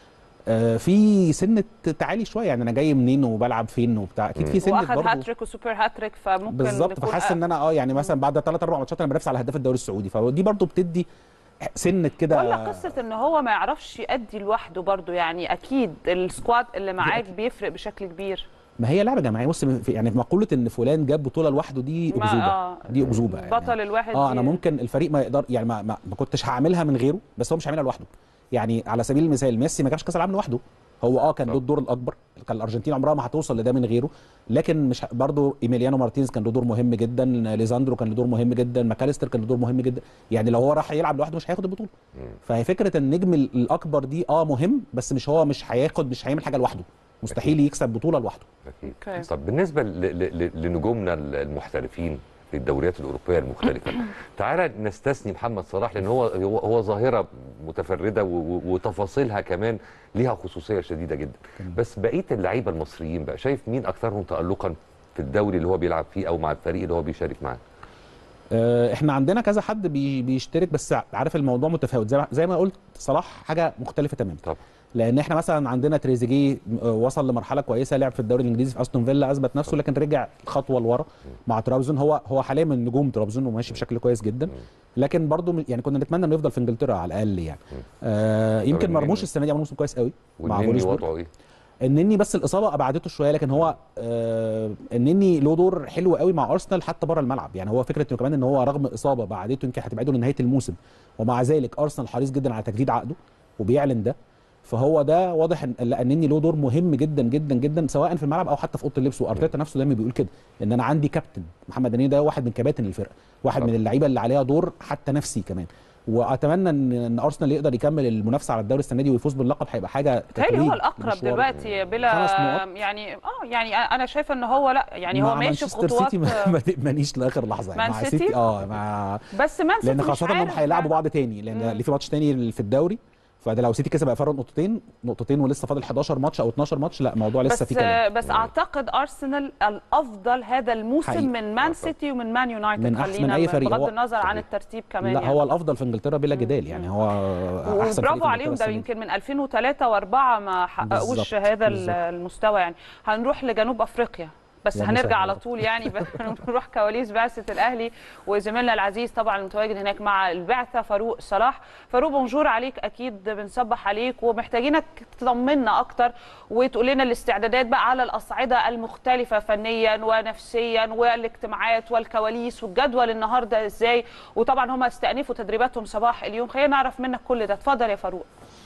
آه، في سنه تعالي شويه يعني انا جاي منين وبلعب فين وبتاع اكيد في سنه واخد برضه هاتريك وسوبر هاتريك فممكن بالظبط نكون فحاسس ان انا اه يعني مثلا بعد ثلاث اربع ماتشات انا بنافس على هداف الدوري السعودي فدي برضو بتدي سنه كده ولا قصه ان هو ما يعرفش يأدي لوحده برضو يعني اكيد السكواد اللي معاك بيفرق بشكل كبير ما هي لعبه جماعيه بص في- يعني في مقوله ان فلان جاب بطوله لوحده دي ما- اكذوبه آه، دي اكذوبه يعني بطل الواحد اه دي- انا ممكن الفريق ما يقدر يعني ما, ما, ما كنتش هعملها من غيره بس هو مش هيعملها لوحده يعني على سبيل المثال ميسي ما جابش كاس العالم لوحده هو اه كان له الدور الاكبر كان الارجنتين عمرها ما هتوصل لده من غيره لكن مش ه- برضه ايميليانو مارتينيز كان له دور مهم جدا ليزاندرو كان له دور مهم جدا ماكاليستر كان له دور مهم جدا يعني لو هو راح يلعب لوحده مش هياخد البطوله فهي فكره النجم ال- الاكبر دي اه مهم بس مش هو مش هياخد مش هيعمل حاجه لوحده مستحيل يكسب بطوله لوحده أكيد. أوكي. طب بالنسبه ل- ل- ل- لنجومنا المحترفين في الدوريات الاوروبيه المختلفه تعالى نستثني محمد صلاح لان هو هو, هو ظاهره متفرده و- و- وتفاصيلها كمان ليها خصوصيه شديده جدا بس بقيه اللعيبه المصريين بقى شايف مين اكثرهم تالقا في الدوري اللي هو بيلعب فيه او مع الفريق اللي هو بيشارك معاه آه، احنا عندنا كذا حد بي بيشترك بس عارف الموضوع متفاوت زي ما, زي ما قلت صلاح حاجه مختلفه تماما طبعا لان احنا مثلا عندنا تريزيجيه آه، وصل لمرحله كويسه لعب في الدوري الانجليزي في استون فيلا اثبت نفسه لكن رجع خطوه لورا مع ترابزون هو هو حاليا من نجوم ترابزون وماشي بشكل كويس جدا لكن برضه من- يعني كنا نتمنى انه يفضل في انجلترا على الاقل يعني آه يمكن طب مرموش النني- السنه دي عمل موسم كويس قوي مع والنني فولسبورج وضعه ايه؟ النني بس الاصابه ابعدته شويه لكن هو آه النني له دور حلو قوي مع ارسنال حتى بره الملعب يعني هو فكره انه كمان ان هو رغم اصابه بعدته يمكن هتبعده لنهايه الموسم ومع ذلك ارسنال حريص جدا على تجديد عقده وبيعلن ده فهو ده واضح ان لا النني له دور مهم جدا جدا جدا سواء في الملعب او حتى في اوضه اللبس وارتيتا نفسه دايما بيقول كده ان انا عندي كابتن محمد النني ده واحد من كباتن الفرقه واحد طبعا. من اللعيبه اللي عليها دور حتى نفسي كمان واتمنى ان ان ارسنال يقدر يكمل المنافسه على الدوري السنه دي ويفوز باللقب هيبقى حاجه تهيألي هو تتويج الاقرب لمشوار. دلوقتي بلا خمس نقط. يعني اه يعني انا شايفه ان هو لا يعني هو مع ماشي مانشستر بخطوات سيتي ما ما تأمنيش لاخر لحظه يعني مان مع سيتي؟ سيتي اه مع بس مان سيتي لان مش خاصه انهم عارف هيلعبوا يعني. بعض تاني لان مم. اللي في ماتش تاني في الدوري فده لو سيتي كسب هيبقى فرق نقطتين نقطتين ولسه فاضل 11 ماتش او 12 ماتش لا الموضوع لسه بس في كلام بس اعتقد ارسنال الافضل هذا الموسم حقيقي. من مان سيتي ومن مان يونايتد من أحسن خلينا أي فريق. بغض هو- النظر عن الترتيب كمان لا يعني. هو الافضل في انجلترا بلا جدال يعني هو احسن فريق وبرافو في عليهم إنجلترا ده السنة دي. يمكن من 2003 و4 ما حققوش بالظبط، هذا ال- بالظبط. المستوى يعني هنروح لجنوب افريقيا بس يا هنرجع مسهل. على طول يعني نروح كواليس بعثه الاهلي وزميلنا العزيز طبعا المتواجد هناك مع البعثه فاروق صلاح فاروق بونجور عليك اكيد بنصبح عليك ومحتاجينك تطمنا اكتر وتقول لنا الاستعدادات بقى على الاصعده المختلفه فنيا ونفسيا والاجتماعات والكواليس والجدول النهارده ازاي وطبعا هم استأنفوا تدريباتهم صباح اليوم خلينا نعرف منك كل ده اتفضل يا فاروق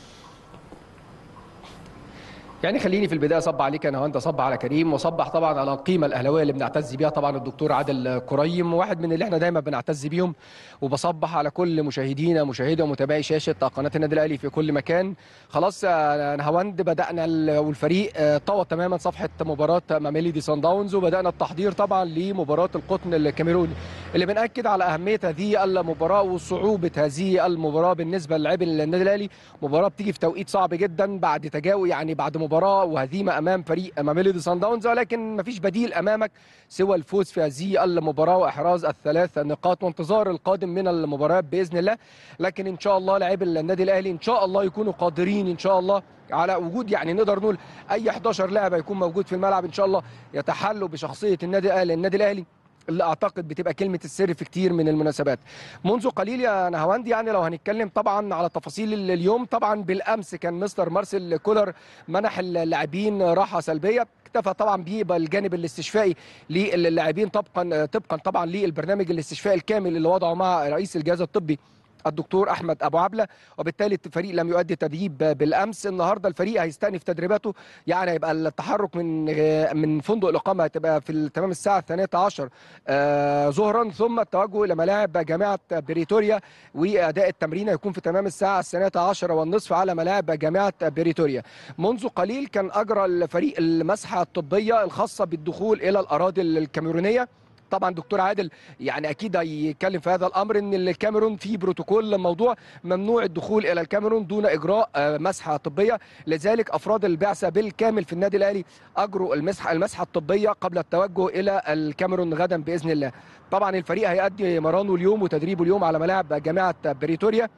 يعني خليني في البدايه اصب عليك انا وانت صب على كريم وصبح طبعا على القيمه الاهلاويه اللي بنعتز بيها طبعا الدكتور عادل كريم واحد من اللي احنا دايما بنعتز بيهم وبصبح على كل مشاهدينا مشاهدي ومتابعي شاشه قناه النادي الاهلي في كل مكان خلاص يا نهاوند بدانا ال- والفريق آه، طوى تماما صفحه مباراه ماميليدي سان داونز وبدانا التحضير طبعا لمباراه القطن الكاميروني اللي بناكد على اهميه هذه المباراه وصعوبه هذه المباراه بالنسبه للاعبي النادي الاهلي مباراه بتيجي في توقيت صعب جدا بعد تجاوز يعني بعد مباراه وهزيمه امام فريق ماميلودي سان داونز ولكن مفيش بديل امامك سوى الفوز في هذه المباراه واحراز الثلاث نقاط وانتظار القادم من المباريات باذن الله لكن ان شاء الله لاعبي النادي الاهلي ان شاء الله يكونوا قادرين ان شاء الله على وجود يعني نقدر نقول اي 11 لاعب هيكون موجود في الملعب ان شاء الله يتحلوا بشخصيه النادي الاهلي النادي الاهلي اللي اعتقد بتبقى كلمه السر في كتير من المناسبات منذ قليل يا نهاوند يعني لو هنتكلم طبعا على تفاصيل ال- اليوم طبعا بالامس كان مستر مارسيل كولر منح اللاعبين راحه سلبيه اكتفى طبعا بيه بالجانب الاستشفائي للاعبين طبقا طبقا طبعا للبرنامج الاستشفائي الكامل اللي وضعه مع رئيس الجهاز الطبي الدكتور احمد ابو عبله وبالتالي الفريق لم يؤدي تدريب بالامس النهارده الفريق هيستأنف تدريباته يعني هيبقى التحرك من من فندق الاقامه هتبقى في تمام الساعه الثانيه عشر آه، ظهرا ثم التوجه الى ملاعب جامعه بريتوريا واداء التمرين هيكون في تمام الساعه الثانيه عشر والنصف على ملاعب جامعه بريتوريا منذ قليل كان اجرى الفريق المسحه الطبيه الخاصه بالدخول الى الاراضي الكاميرونيه طبعا دكتور عادل يعني اكيد هيتكلم في هذا الامر ان الكاميرون في بروتوكول موضوع ممنوع الدخول الى الكاميرون دون اجراء آه، مسحه طبيه لذلك افراد البعثه بالكامل في النادي الاهلي اجروا المسحه المسحه الطبيه قبل التوجه الى الكاميرون غدا باذن الله طبعا الفريق هيأدي مرانه اليوم وتدريبه اليوم على ملاعب جامعه بريتوريا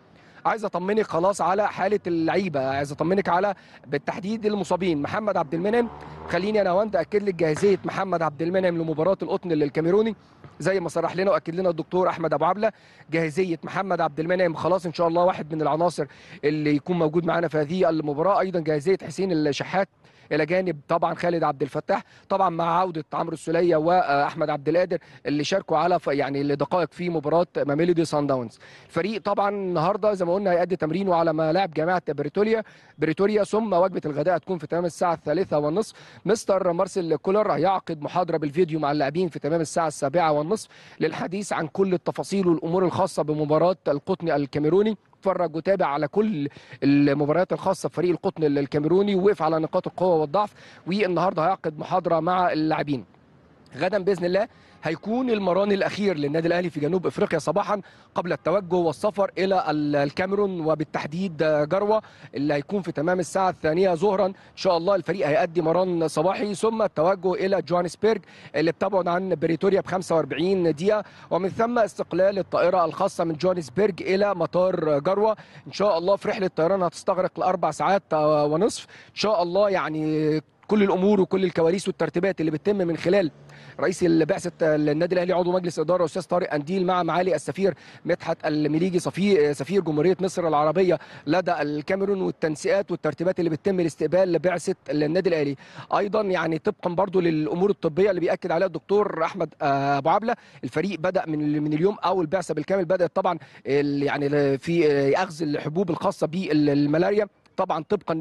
عايز اطمنك خلاص على حاله اللعيبه عايز اطمنك على بالتحديد المصابين محمد عبد المنعم خليني انا وانت اكد لك جاهزيه محمد عبد المنعم لمباراه القطن الكاميروني زي ما صرح لنا واكد لنا الدكتور احمد ابو عبله جاهزيه محمد عبد المنعم خلاص ان شاء الله واحد من العناصر اللي يكون موجود معانا في هذه المباراه ايضا جاهزيه حسين الشحات الى جانب طبعا خالد عبد الفتاح طبعا مع عوده عمرو السوليه واحمد عبد القادر اللي شاركوا على ف- يعني لدقائق في مباراه ماميلودي سان داونز الفريق طبعا النهارده زي ما قلنا هيأدي تمرينه على ملاعب جامعه بريتوريا بريتوريا ثم وجبه الغداء هتكون في تمام الساعه الثالثة والنصف مستر مارسيل كولر هيعقد محاضره بالفيديو مع اللاعبين في تمام الساعه السابعة والنصف للحديث عن كل التفاصيل والامور الخاصه بمباراه القطن الكاميروني اتفرج وتابع على كل المباريات الخاصه بفريق القطن الكاميروني ووقف على نقاط القوه والضعف والنهارده هيعقد محاضره مع اللاعبين غدا باذن الله هيكون المران الاخير للنادي الاهلي في جنوب افريقيا صباحا قبل التوجه والسفر الى ال- الكاميرون وبالتحديد جروه اللي هيكون في تمام الساعه الثانيه ظهرا ان شاء الله الفريق هيأدي مران صباحي ثم التوجه الى جوهانسبرج اللي بتبعد عن بريتوريا ب 45 دقيقه ومن ثم استقلال الطائره الخاصه من جوهانسبرج الى مطار جروه ان شاء الله في رحله طيران هتستغرق لاربع ساعات آه، ونصف ان شاء الله يعني كل الامور وكل الكواليس والترتيبات اللي بتتم من خلال رئيس بعثه النادي الاهلي عضو مجلس اداره استاذ طارق انديل مع معالي السفير مدحت المليجي سفير سفير جمهوريه مصر العربيه لدى الكاميرون والتنسيقات والترتيبات اللي بتتم لاستقبال بعثه النادي الاهلي ايضا يعني طبقا برضو للامور الطبيه اللي بياكد عليها الدكتور احمد آه، ابو عبله الفريق بدا من من اليوم او البعثه بالكامل بدات طبعا ال- يعني في آه، اخذ الحبوب الخاصه بالملاريا طبعا طبقا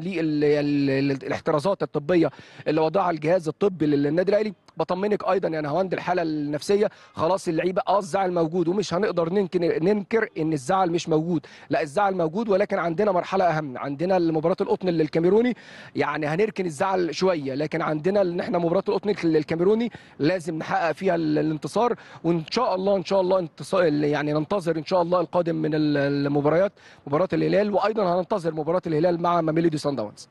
للاحترازات الطبيه اللي وضعها الجهاز الطبي للنادي الاهلي بطمنك ايضا يا نهاوند الحاله النفسيه خلاص اللعيبه اه الزعل موجود ومش هنقدر ننكر ننكر ان الزعل مش موجود لا الزعل موجود ولكن عندنا مرحله اهم عندنا مباراه القطن الكاميروني يعني هنركن الزعل شويه لكن عندنا ان احنا مباراه القطن الكاميروني لازم نحقق فيها ال- الانتصار وان شاء الله ان شاء الله انتصار يعني ننتظر ان شاء الله القادم من ال- المباريات مباراه الهلال وايضا هننتظر مباراه الهلال مع ميلودي سان داونز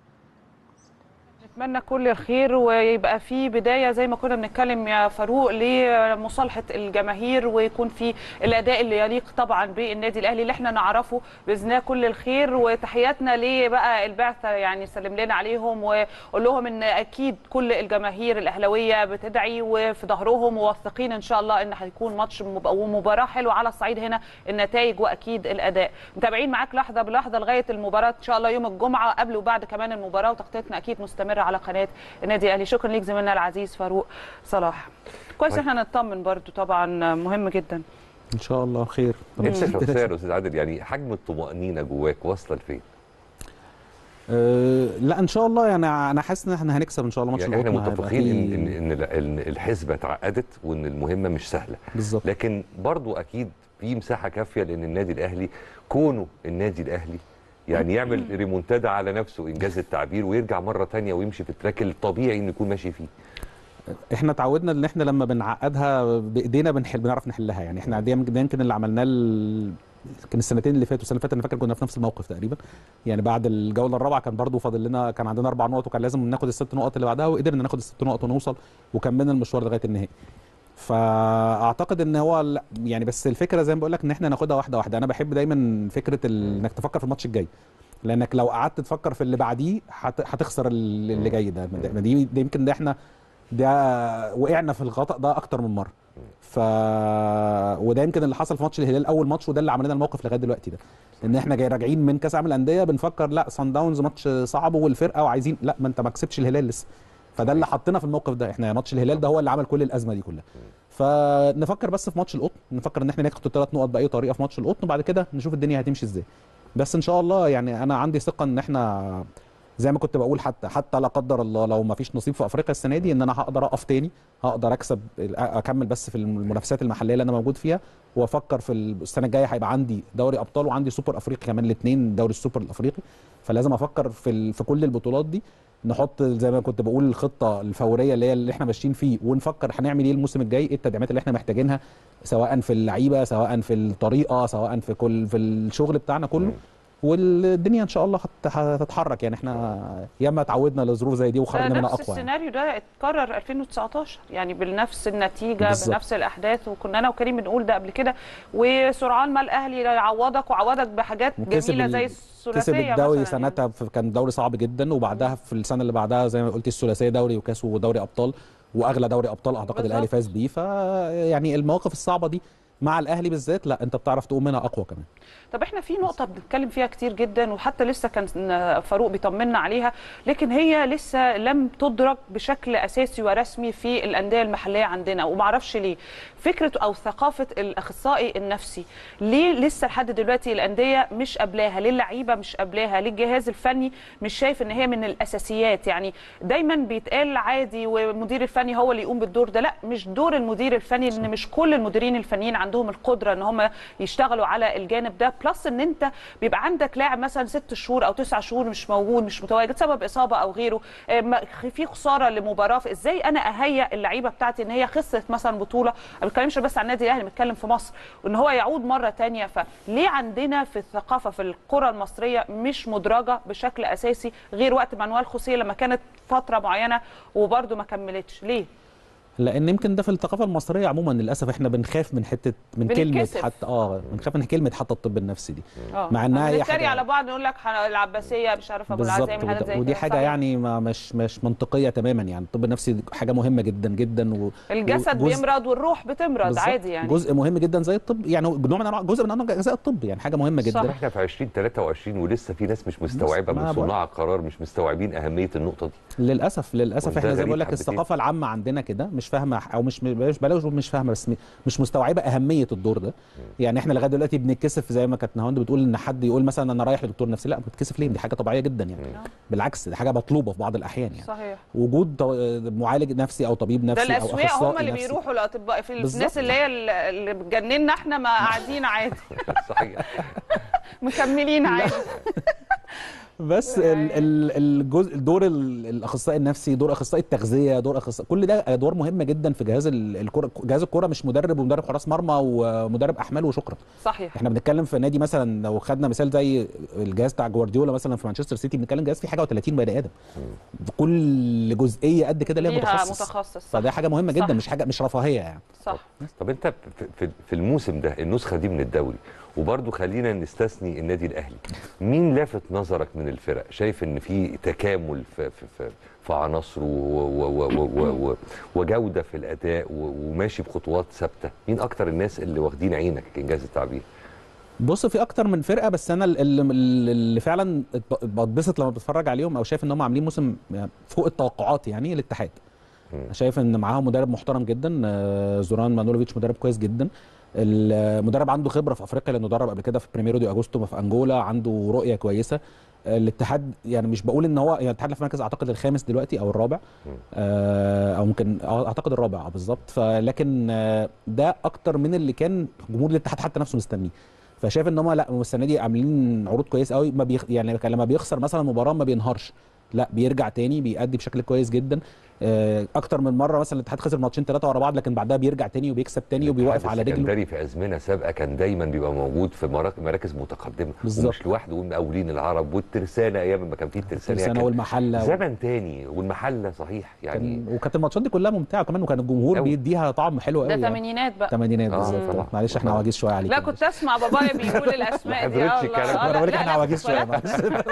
نتمنى كل الخير ويبقى في بدايه زي ما كنا بنتكلم يا فاروق لمصالحه الجماهير ويكون في الاداء اللي يليق طبعا بالنادي الاهلي اللي احنا نعرفه باذن الله كل الخير وتحياتنا ليه بقى البعثه يعني سلم لنا عليهم وقول لهم ان اكيد كل الجماهير الاهلاويه بتدعي وفي ظهرهم وواثقين ان شاء الله ان هيكون ماتش مب- ومباراه حلوه على الصعيد هنا النتائج واكيد الاداء متابعين معاك لحظه بلحظه لغايه المباراه ان شاء الله يوم الجمعه قبل وبعد كمان المباراه وتغطيتنا اكيد مستمره على قناه النادي الاهلي شكرا ليك زميلنا العزيز فاروق صلاح كويس طيب. احنا نطمن برضو طبعا مهم جدا ان شاء الله خير انت شخصيا يا استاذ عادل يعني حجم الطمانينه جواك واصله لفين؟ أه لا ان شاء الله يعني انا حاسس ان احنا هنكسب ان شاء الله ماتش يعني احنا القطن هيبقى متفقين فيه- ان ان ان إن الحسبه اتعقدت وان المهمه مش سهله بالظبط لكن برضو اكيد في مساحه كافيه لان النادي الاهلي كونه النادي الاهلي يعني يعمل ريمونتادا على نفسه انجاز التعبير ويرجع مره تانية ويمشي في التراك الطبيعي انه يكون ماشي فيه احنا اتعودنا ان احنا لما بنعقدها بايدينا بنحل بنعرف نحلها يعني احنا دي ده يمكن اللي عملناه ال... كان السنتين اللي فاتوا السنه اللي فاتت انا فاكر كنا في نفس الموقف تقريبا يعني بعد الجوله الرابعه كان برضو فاضل لنا كان عندنا اربع نقط وكان لازم ناخد الست نقط اللي بعدها وقدرنا ناخد الست نقط ونوصل وكملنا المشوار لغايه النهائي فاعتقد ان هو لا- يعني بس الفكره زي ما بقول لك ان احنا ناخدها واحده واحده انا بحب دايما فكره ال- انك تفكر في الماتش الجاي لانك لو قعدت تفكر في اللي بعديه هت- هتخسر ال- اللي جاي ده ده- دي, دي يمكن ده احنا ده وقعنا في الخطا ده اكتر من مره ف وده يمكن اللي حصل في ماتش الهلال اول ماتش وده اللي عملنا الموقف لغايه دلوقتي ده ان احنا جاي راجعين من كاس العالم للانديه بنفكر لا صن داونز ماتش صعب والفرقه وعايزين لا ما انت ما كسبتش الهلال لسه فده اللي حطينا في الموقف ده احنا ماتش الهلال ده هو اللي عمل كل الازمه دي كلها فنفكر بس في ماتش القطن نفكر ان احنا ناخد الثلاث نقط باي طريقه في ماتش القطن وبعد كده نشوف الدنيا هتمشي ازاي بس ان شاء الله يعني انا عندي ثقه ان احنا زي ما كنت بقول حتى حتى لا قدر الله لو ما فيش نصيب في افريقيا السنه دي ان انا هقدر اقف تاني هقدر اكسب اكمل بس في المنافسات المحليه اللي انا موجود فيها وافكر في السنه الجايه هيبقى عندي دوري ابطال وعندي سوبر افريقي كمان الاثنين دوري السوبر الافريقي فلازم افكر في ال... في كل البطولات دي نحط زي ما كنت بقول الخطه الفوريه اللي هي اللي احنا ماشيين فيه ونفكر هنعمل ايه الموسم الجاي ايه التدعيمات اللي احنا محتاجينها سواء في اللعيبه سواء في الطريقه سواء في كل في الشغل بتاعنا كله والدنيا ان شاء الله هت- هتتحرك يعني احنا ياما اتعودنا لظروف زي دي وخرجنا منها نفس اقوى يعني. السيناريو ده اتكرر 2019 يعني بنفس النتيجه بالظبط. بنفس الاحداث وكنا انا وكريم بنقول ده قبل كده وسرعان ما الاهلي يعوضك وعوضك بحاجات وكسب جميله ال- زي كسب الثلاثيه الدوري مثلا سنتها في- كان دوري صعب جدا وبعدها في السنه اللي بعدها زي ما قلت الثلاثيه دوري وكاس ودوري ابطال واغلى دوري ابطال اعتقد بالظبط. الاهلي فاز بيه فيعني المواقف الصعبه دي مع الاهلي بالذات لا انت بتعرف تقوم منها اقوى كمان طب احنا في نقطة بنتكلم فيها كتير جدا وحتى لسه كان فاروق بيطمنا عليها لكن هي لسه لم تدرك بشكل اساسي ورسمي في الاندية المحلية عندنا ومعرفش ليه فكرة او ثقافة الاخصائي النفسي ليه لسه لحد دلوقتي الاندية مش قبلاها ليه اللعيبة مش قبلاها ليه الجهاز الفني مش شايف ان هي من الاساسيات يعني دايما بيتقال عادي والمدير الفني هو اللي يقوم بالدور ده لا مش دور المدير الفني ان مش كل المديرين الفنيين عندهم القدرة ان هم يشتغلوا على الجانب ده بلس ان انت بيبقى عندك لاعب مثلا ست شهور او تسع شهور مش موجود مش متواجد سبب اصابه او غيره آه، ما- في خساره لمباراه ازاي انا اهيئ اللعيبه بتاعتي ان هي خسرت مثلا بطوله ما بتكلمش بس عن النادي الاهلي بتكلم في مصر وان هو يعود مره تانية فليه عندنا في الثقافه في الكره المصريه مش مدرجه بشكل اساسي غير وقت مانويل خوسيه لما كانت فتره معينه وبرده ما كملتش ليه لان يمكن ده في الثقافه المصريه عموما للاسف احنا بنخاف من حته من كلمه بنتكسف. حتى اه بنخاف من كلمه حتى الطب النفسي دي اه مع إنها هي بنتريق حاجة- على بعض نقول لك ح- العباسيه مش عارفه ابو بالظبط العزايم حاجات وده- زي ودي كده. حاجه صحيح. يعني ما مش مش منطقيه تماما يعني الطب النفسي حاجه مهمه جدا جدا و الجسد وجزء- بيمرض والروح بتمرض بالظبط. عادي يعني جزء مهم جدا زي الطب يعني هو نوع من انواع جزء من انواع اجزاء الطب يعني حاجه مهمه صح. جدا احنا في 2023 ولسه في ناس مش مستوعبه ما من بقول- صناع القرار مش مستوعبين اهميه النقطه دي للاسف للاسف وده احنا زي ما غريب بقول لك حبتين. الثقافه العامه عندنا كده مش فاهمه او مش بلاش بلاش مش فاهمه بس م- مش مستوعبه اهميه الدور ده يعني احنا لغايه دلوقتي بنتكسف زي ما كانت نهاوند بتقول ان حد يقول مثلا انا رايح لدكتور نفسي لا بتكسف ليه دي حاجه طبيعيه جدا يعني بالعكس دي حاجه مطلوبه في بعض الاحيان يعني صحيح وجود ط- معالج نفسي او طبيب ده نفسي او الاسوياء اخصائي هم اللي نفسي. بيروحوا الاطباء في بالظبط. الناس اللي هي اللي بتجننا احنا ما قاعدين عادي صحيح مكملين عادي بس ال- ال- الجزء دور ال- الاخصائي النفسي دور اخصائي التغذيه دور اخصائي كل ده ادوار مهمه جدا في جهاز ال- الكره جهاز الكره مش مدرب ومدرب حراس مرمى ومدرب احمال وشكرا صحيح احنا بنتكلم في نادي مثلا لو خدنا مثال زي الجهاز بتاع جوارديولا مثلا في مانشستر سيتي بنتكلم جهاز فيه حاجه و30 بني ادم كل جزئيه قد كده ليها ليها متخصص متخصص صح. فده حاجه مهمه جدا صح. مش حاجه مش رفاهيه يعني صح طب انت في- في في الموسم ده النسخه دي من الدوري وبرضه خلينا نستثني النادي الاهلي مين لافت نظرك من الفرق شايف ان في تكامل في في في, في عناصره و- و- و- و- و- وجوده في الاداء و- وماشي بخطوات ثابته مين اكتر الناس اللي واخدين عينك انجاز التعبير بص في اكتر من فرقه بس انا ال- ال- ال- اللي فعلا اتب- بتبسط لما بتفرج عليهم او شايف ان هم عاملين موسم فوق التوقعات يعني الاتحاد مم. شايف ان معاهم مدرب محترم جدا آه، زوران مانولوفيتش مدرب كويس جدا المدرب عنده خبره في افريقيا لانه درب قبل كده في بريميرو دي اجوستو في انجولا عنده رؤيه كويسه آه، الاتحاد يعني مش بقول ان هو يعني الاتحاد في مركز اعتقد الخامس دلوقتي او الرابع آه، او ممكن آه، اعتقد الرابع آه، بالظبط فلكن آه، ده اكتر من اللي كان جمهور الاتحاد حتى نفسه مستنيه فشايف ان هم لا السنه دي عاملين عروض كويس قوي ما بيخ... يعني لما بيخسر مثلا مباراه ما بينهارش لا بيرجع تاني بيأدي بشكل كويس جدا آه، اكتر من مره مثلا الاتحاد خسر ماتشين ثلاثه ورا بعض لكن بعدها بيرجع تاني وبيكسب تاني وبيوقف على رجله السكندري في ازمنه سابقه كان دايما بيبقى موجود في مراك- مراكز متقدمه بالظبط. ومش لوحده والمقاولين العرب والترسانه ايام ما كان في الترسانه السنه كان والمحله و... زمن تاني والمحله صحيح يعني كان... وكانت الماتشات دي كلها ممتعه وكمان وكان الجمهور أوي. بيديها طعم حلو قوي ده يعني. ثمانينات بقى تمانينات آه، بالظبط طبعا. معلش احنا عواجيز شويه عليك لا كنت اسمع بابايا بيقول الاسماء دي ما حضرتش آه والله. الكلام ده. آه، انا لا، بقول لك لا، احنا لا، عواجيز شويه كنت معلش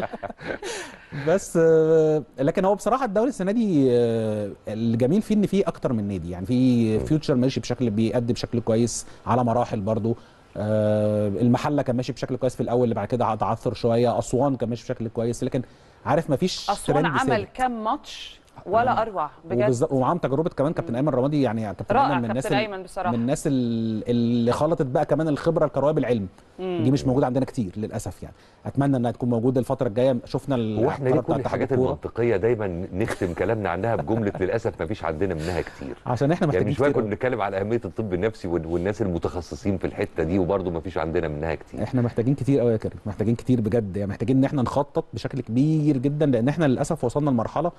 بس آه، لكن هو بصراحه الدوري السنه دي آه، الجميل فيه ان فيه اكتر من نادي يعني في فيوتشر ماشي بشكل بيأدي بشكل كويس على مراحل برضو آه، المحله كان ماشي بشكل كويس في الاول اللي بعد كده تعثر شويه اسوان كان ماشي بشكل كويس لكن عارف ما فيش اسوان ترند عمل ثابت. كام ماتش ولا اروع بجد وبالظبط ومعاهم تجربه كمان كابتن ايمن رمادي يعني كابتن رائع ايمن من الناس كابتن ال- ايمن بصراحه من الناس ال- اللي خلطت بقى كمان الخبره الكرويه بالعلم دي مش موجوده عندنا كتير للاسف يعني اتمنى انها تكون موجوده الفتره الجايه شفنا هو احنا ليه القرار بتاع كل اتحاد الحاجات الكورة. المنطقيه دايما نختم كلامنا عنها بجمله للاسف ما فيش عندنا منها كتير عشان احنا يعني محتاجين من شويه كتير كنا بنتكلم على اهميه الطب النفسي وال- والناس المتخصصين في الحته دي وبرضه ما فيش عندنا منها كتير احنا محتاجين كتير قوي يا كريم محتاجين كتير بجد يعني محتاجين ان احنا نخطط بشكل كبير جدا لان احنا للاسف وصلنا لمرحله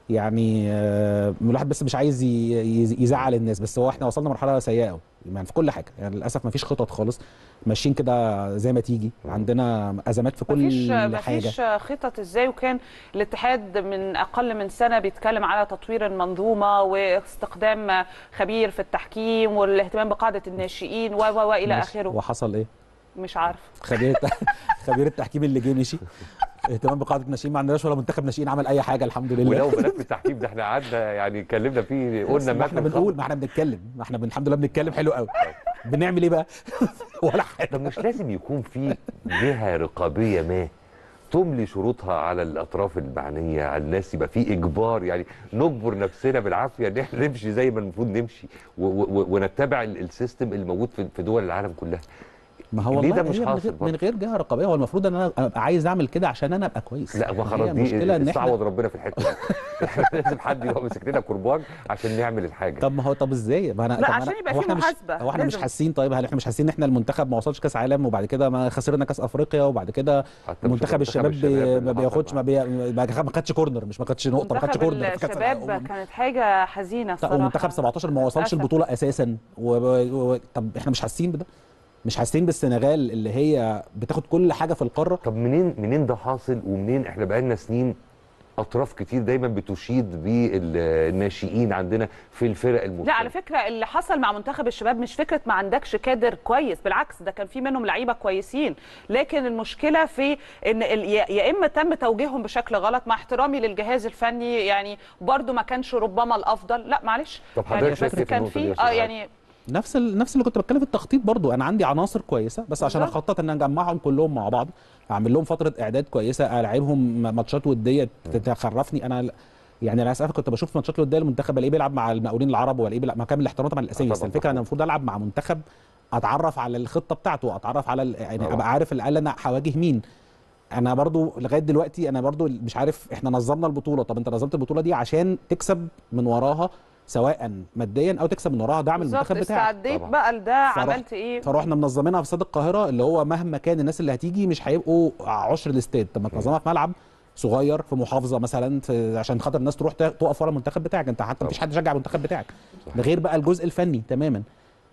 يعني آه، الواحد بس مش عايز ي- ي- يزعل الناس بس هو احنا وصلنا مرحله سيئه قوي يعني في كل حاجه يعني للاسف ما فيش خطط خالص ماشيين كده زي ما تيجي عندنا ازمات في مفيش كل حاجه مفيش خطط ازاي وكان الاتحاد من اقل من سنه بيتكلم على تطوير المنظومه واستخدام خبير في التحكيم والاهتمام بقاعده الناشئين و و والى ماشي. اخره وحصل ايه مش عارف خبير الت- خبير التحكيم اللي جه مشي اهتمام بقاعده الناشئين ما عندناش ولا منتخب ناشئين عمل اي حاجه الحمد لله ولو ملف التحكيم ده احنا قعدنا يعني اتكلمنا فيه قلنا ما احنا متن بنقول خط. ما احنا بنتكلم ما احنا بن- الحمد لله بنتكلم حلو قوي بنعمل ايه بقى ولا حاجه طب مش لازم يكون في جهه رقابيه ما تملي شروطها على الاطراف المعنيه على الناس يبقى في اجبار يعني نجبر نفسنا بالعافيه ان احنا نمشي زي ما المفروض نمشي و- و- ونتبع ال- السيستم الموجود في في دول العالم كلها ما هو ليه والله ده مش هي من حاصل غير, برضه؟ من غير جهه رقابيه هو المفروض ان انا ابقى عايز اعمل كده عشان انا ابقى كويس لا ما هي خلاص دي المشكله ان احنا استعوض ربنا في الحته دي احنا لازم حد يبقى ماسك لنا كرباج عشان نعمل الحاجه طب ما هو طب ازاي ما انا لا، طب ما عشان أنا- يبقى هو في احنا مش محاسبة، هو احنا مش لازم. حاسين طيب هل احنا مش حاسين ان احنا المنتخب ما وصلش كاس عالم وبعد كده ما خسرنا كاس افريقيا وبعد كده حتى مش منتخب الشباب بي- اللي ما حصل بياخدش ما, معاه. بي... ما خدش كورنر مش ما خدش نقطه ما خدش منتخب كورنر في كاس الشباب العالم. كانت حاجه حزينه لا الصراحه ومنتخب 17 ما وصلش للأسف. البطوله اساسا و... و... و... طب احنا مش حاسين بده مش حاسين بالسنغال اللي هي بتاخد كل حاجه في القاره طب منين منين ده حاصل ومنين احنا بقالنا سنين اطراف كتير دايما بتشيد بالناشئين عندنا في الفرق المختلفه لا على فكره اللي حصل مع منتخب الشباب مش فكره ما عندكش كادر كويس بالعكس ده كان في منهم لعيبه كويسين لكن المشكله في ان ال- يا يا اما تم توجيههم بشكل غلط مع احترامي للجهاز الفني يعني برضو ما كانش ربما الافضل لا معلش طب يعني حضرتك شايف بس إيه في كان النقطة دي في يا أستاذ اه عادل؟ يعني نفس ال... نفس اللي كنت بتكلم في التخطيط برضو انا عندي عناصر كويسه بس عشان بالظبط. اخطط ان أنا اجمعهم كلهم مع بعض اعمل لهم فتره اعداد كويسه العبهم ماتشات وديه تخرفني انا يعني انا اسف كنت بشوف ماتشات الوديه المنتخب الاقيه بيلعب مع المقاولين العرب والاقيه بيلعب مع كامل الاحترام طبعا الاسامي آه بس طبعاً الفكره انا طبعاً. المفروض العب مع منتخب اتعرف على الخطه بتاعته اتعرف على ال- يعني طبعاً. ابقى عارف الاقل انا هواجه مين انا برضو لغايه دلوقتي انا برضو مش عارف احنا نظمنا البطوله طب انت نظمت البطوله دي عشان تكسب من وراها سواء ماديا او تكسب من وراها دعم بالظبط المنتخب بتاعك استعديت طبعاً. بقى لده فروح- عملت ايه فروحنا منظمينها في استاد القاهره اللي هو مهما كان الناس اللي هتيجي مش هيبقوا عشر الاستاد طب ما تنظمها في ملعب صغير في محافظه مثلا في عشان خاطر الناس تروح ت- تقف ورا المنتخب بتاعك انت حتى مفيش حد يشجع المنتخب بتاعك ده غير بقى الجزء الفني تماما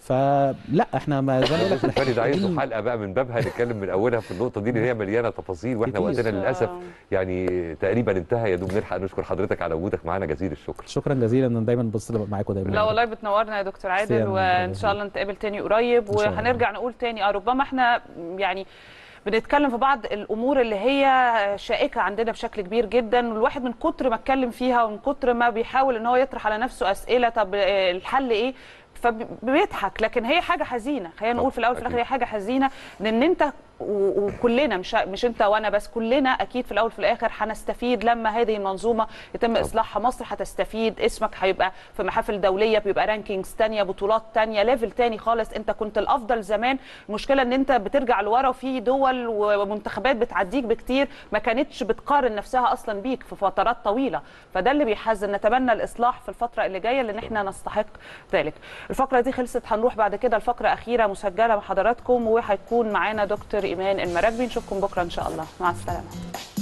فلا احنا ما زي ما بقول لك الفني ده عايز له محتاجين- حلقه بقى من بابها نتكلم من اولها في النقطه دي اللي هي مليانه تفاصيل واحنا كتير. وقتنا للاسف آه. يعني تقريبا انتهى يا دوب نلحق نشكر حضرتك على وجودك معانا جزيل الشكر شكرا جزيلا ان دايما ببص معاكم دايما لا والله بتنورنا يا دكتور عادل سيادة وان الله. شاء الله نتقابل تاني قريب إن شاء الله. وهنرجع نقول تاني اه ربما احنا يعني بنتكلم في بعض الامور اللي هي شائكه عندنا بشكل كبير جدا والواحد من كتر ما اتكلم فيها ومن كتر ما بيحاول ان هو يطرح على نفسه اسئله طب آه، الحل ايه فبيضحك لكن هي حاجه حزينه خلينا نقول في الاول وفي الاخر هي حاجه حزينه لان انت و- وكلنا مش مش انت وانا بس كلنا اكيد في الاول وفي الاخر هنستفيد لما هذه المنظومه يتم اصلاحها مصر هتستفيد اسمك هيبقى في محافل دوليه بيبقى رانكينجز تانية بطولات تانية ليفل تاني خالص انت كنت الافضل زمان المشكله ان انت بترجع لورا وفي دول ومنتخبات بتعديك بكتير ما كانتش بتقارن نفسها اصلا بيك في فترات طويله فده اللي بيحزن نتمنى الاصلاح في الفتره اللي جايه لان احنا نستحق ذلك الفقره دي خلصت هنروح بعد كده الفقره اخيره مسجله مع حضراتكم وهيكون معانا دكتور ايمان المراكبي نشوفكم بكره ان شاء الله مع السلامه